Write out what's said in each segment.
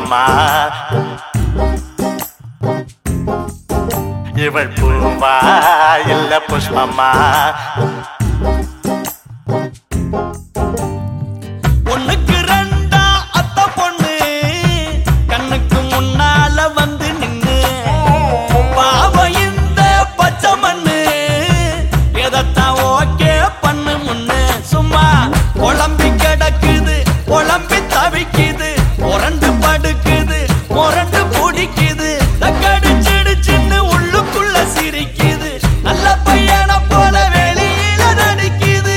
புஷ்பமா இவள் பூவா இல்ல புஷ்பமா ஒண்ணுக்கு ரெண்டா அத்த பொண்ணு கண்ணுக்கு முன்னால வந்து நின்னு பாவம் இந்த பச்சை மண்ணு எதத்தான் ஓகே பண்ணு முன்னு சும்மா குழம்பி கிடக்குது குழம்பி தவிக்குது புரண்டு படுக்குது புரண்டு பிடிக்குது கடிச்சிடுச்சுன்னு உள்ளுக்குள்ள சிரிக்குது நல்ல பையனை போல வெளியில நடிக்குது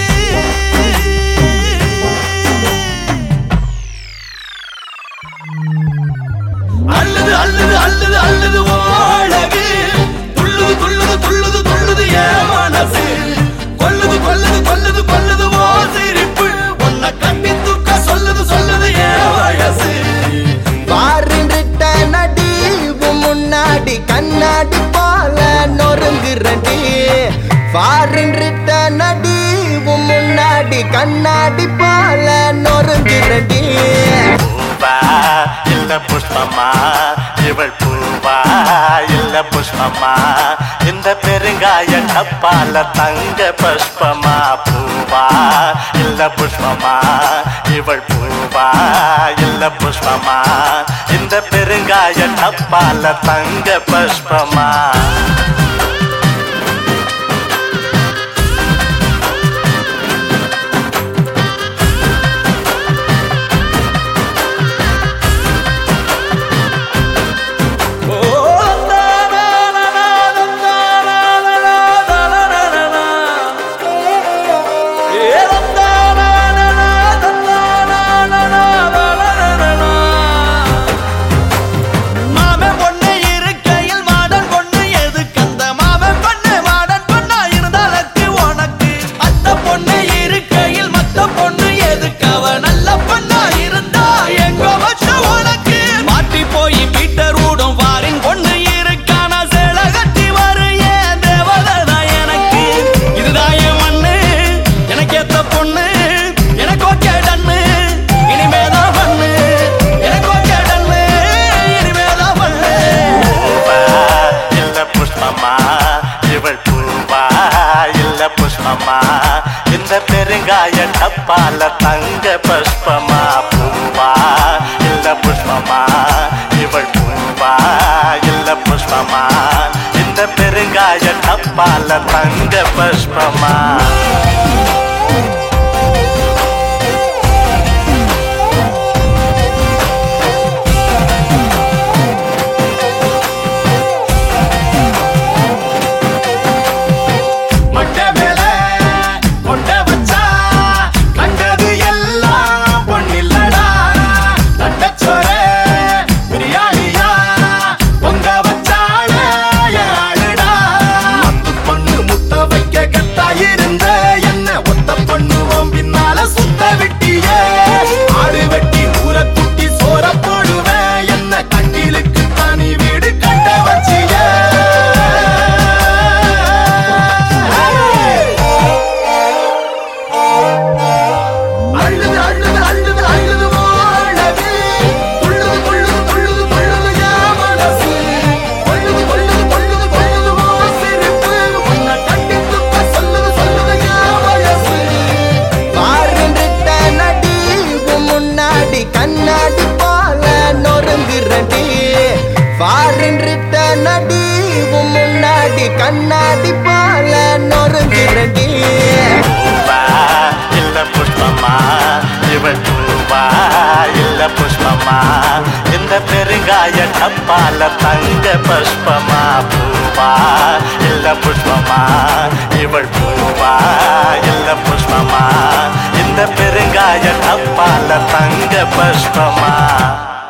அல்லது அல்லது அல்லது அல்லது ஓழகு துள்ளுது துள்ளுது துள்ளுது துள்ளுது ஏன் மனசு கொல்லுது கொல்லுது கொல்லுது கொல்லுது ஓ சிரிப்பு உன்னை கண்டி தூக்க சொல்லுது சொல்லுது ஏன் வயசு பாருன்றிட்ட நடி உன் முன்னாடி கண்ணாடி போல நொறுங்குறடி பாருன்றிட்ட நடி உன் முன்னாடி கண்ணாடி போல நொறுங்குறடி பூவா இல்ல புஷ்பமா இவள் பூவா இல்ல புஷ்பமா இந்த பெருங்காய டப்பால தங்க புஷ்பமா பூவா இல்ல புஷ்பமா இவள் பூவா இல்ல புஷ்பமா இந்த பெருங்காய டப்பால தங்க புஷ்பமா ஓ மாமன் பொண்ணு இருக்கையில் மாடன் பொண்ணு எதுக்கு அந்த மாமன் பொண்ணு மாடன் பொண்ணா இருந்தாலக்கு உனக்கு அத்த பொண்ணு இருக்கையில் மத்த பொண்ணு எதுக்கு அவ நல்ல பொண்ணா இருந்தா எங்க வச்ச உனக்கு மாட்டி போய் பீட்டர் ஊடும் வாரின் பொண்ணு இருக்கானா சேல கட்டி வரும் ஏன் தேவதை எனக்கு இதுதான் என் மண்ணு எனக்கு ஏத்த பொண்ணு எனக்கு ஓகே டன்னு இனிமேதான் பண்ணு எனக்கு ஓகே டன்னு இனிமேதான் பண்ணு பூவா இல்ல புஷ்பமா இவள் பூவா இல்ல புஷ்பமா இந்த பெருங்காய டப்பால தங்க புஷ்பமா பூவா இல்ல புஷ்பமா இவள் பூவா இல்ல புஷ்பமா இந்த பெருங்காய டப்பால தங்க புஷ்பமா மொட்டை மேல கொண்ட வச்சா கண்டது எல்லாம் பொன்னில்லடா தட்டச்சோர பிரியாணியா பொங்க வச்சால யாருடா அந்த பொண்ணு முத்த வைக்க கத்தா இருந்த என்ன ஒத்த பண்ணுவோம் பின்னால சுத்த வெட்டிய ஆடு வெட்டி ஊற குட்டி சோற போடுவேன் என்ன கட்டிலுக்கு தனி வீடு கட்ட வச்சிய அழுது அழுது அழுது அழுது வாழவே துள்ளுது துள்ளுது துள்ளுது துள்ளுது என் மனசு கொள்ளுது கொள்ளுது கொள்ளுது கொள்ளுது ஓ சிரிப்பு உன்னை கட்டி துக்க சொல்லுது சொல்லுது என் வயசு பாருன்றிட்ட நடி உன் முன்னாடி கண்ணாடி போல நொறுங்குறடி பாருன்றிட்ட நடி உன் முன்னாடி கண்ணாடி போல நொறுங்குறடி பூவா இல்ல புஷ்பமா இவள் பூவா இல்ல புஷ்பமா இந்த பெருங்காய டப்பால தங்க புஷ்பமா பூவா இல்ல புஷ்பமா இவள் பூவா இல்ல புஷ்பமா இந்த பெருங்காய டப்பால தங்க புஷ்பமா